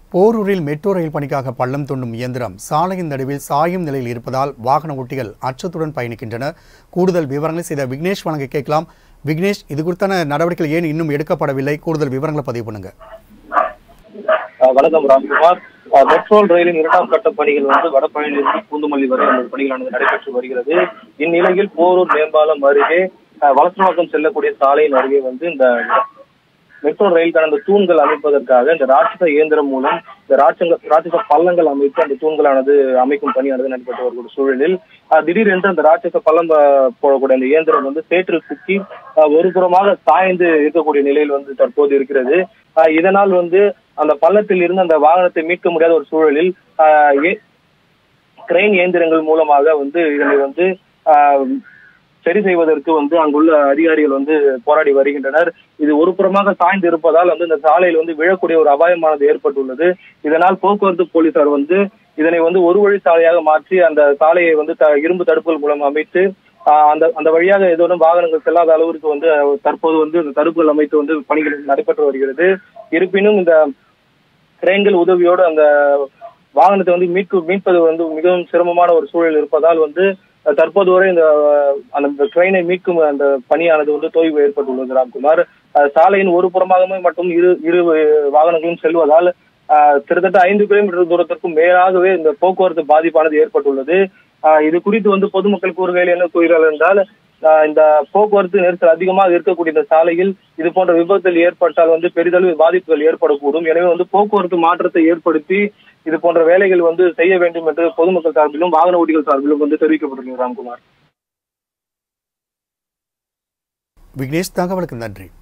போரூரில் metro rail பணிக்காக பள்ளம் தோண்டும் இயந்திரம் சாலையின் நடுவில் சாயும் நிலையில் இருப்பதால் வாகன ஓட்டிகள் அச்சத்துடன் பயணிக்கின்றனர் கூடுதல் விவரங்களை செய்த விக்னேஷ் வழங்க கேட்கலாம் விக்னேஷ் இது குறித்தான நடவடிக்கைகள் ஏன் இன்னும் எடுக்கப்படவில்லை கூடுதல் விவரங்களை பதிவு பண்ணுங்க அஹ் வணக்கம் ராம்குமார் அஹ் மெட்ரோல் ரயிலின் இரண்டாம் கட்ட பணிகள் வந்து வடபழனியிலிருந்து பூந்துமல்லி வரை அந்த பணிகளானது நடைபெற்று வருகிறது இந்நிலையில் போரூர் மேம்பாலம் அருகே அஹ் வலசரவாக்கம் செல்லக்கூடிய சாலையின் அருகே வந்து இந்த மெட்ரோ ரயிலுக்கான அந்த தூண்கள் அமைப்பதற்காக இந்த ராட்சச இயந்திரம் மூலம் இந்த ராட்சங்க ராட்சச பள்ளங்கள் அமைத்து அந்த தூண்களானது அமைக்கும் பணியானது நடைபெற்று வரக்கூடிய சூழலில் அஹ் திடீரென்று அந்த ராட்சச பள்ளம் அஹ், போடக்கூடிய அந்த இயந்திரம் வந்து சேற்றில் சிக்கி அஹ், ஒரு புறமாக சாய்ந்து இருக்கக்கூடிய நிலையில் வந்து தற்போது இருக்கிறது அஹ், இதனால் வந்து அந்த பள்ளத்தில் இருந்து அந்த வாகனத்தை மீட்க முடியாத ஒரு சூழலில் அஹ், ஏ- கிரெயின் இயந்திரங்கள் மூலமாக வந்து இதனை வந்து ஆஹ், சரி செய்வதற்கு வந்து அங்குள்ள அதிகாரிகள் வந்து போராடி வருகின்றனர் இது ஒரு புறமாக சாய்ந்து இருப்பதால் வந்து இந்த சாலையில் வந்து விழக்கூடிய ஒரு அபாயமானது ஏற்பட்டுள்ளது இதனால் போக்குவரத்து போலீசார் வந்து இதனை வந்து ஒரு வழி சாலையாக மாற்றி அந்த சாலையை வந்து த- இரும்பு தடுப்புகள் மூலம் அமைத்து ஆஹ், அந்த அந்த வழியாக ஏதோனும் வாகனங்கள் செல்லாத அளவிற்கு வந்து அஹ், தற்போது வந்து இந்த தடுப்புகள் அமைத்து வந்து பணிகள் நடைபெற்று வருகிறது இருப்பினும் இந்த கிரெயின்கள் உதவியோடு அந்த வாகனத்தை வந்து மீட்கு மீட்பது வந்து மிகவும் சிரமமான ஒரு சூழல் இருப்பதால் வந்து அஹ், தற்போது வரை இந்த அஹ், அந்த ட்ரெயினை மீட்கும் அந்த பணியானது வந்து தொய்வு ஏற்பட்டுள்ளது ராம்குமார் அஹ், சாலையின் ஒரு புறமாகவே மட்டும் இரு இரு வாகனங்களும் செல்வதால் அஹ், கிட்டத்தட்ட ஐந்து கிலோமீட்டர் தூரத்திற்கும் மேலாகவே இந்த போக்குவரத்து பாதிப்பானது ஏற்பட்டுள்ளது அஹ், இது குறித்து வந்து பொதுமக்கள் கூறுகையில் என்ன கூறுகிறார்கள் என்றால் அஹ், இந்த போக்குவரத்து நெரிசல் அதிகமாக இருக்கக்கூடிய இந்த சாலையில் இது போன்ற விபத்தில் ஏற்பட்டால் வந்து பெரிதளவு பாதிப்புகள் ஏற்படக்கூடும் எனவே வந்து போக்குவரத்து மாற்றத்தை ஏற்படுத்தி இது போன்ற வேலைகள் வந்து செய்ய வேண்டும் என்று பொதுமக்கள் சார்பிலும் வாகன ஓட்டிகள் சார்பிலும் வந்து தெரிவிக்கப்பட்டுள்ளது ராம்குமார் விக்னேஷ் தகவலுக்கு நன்றி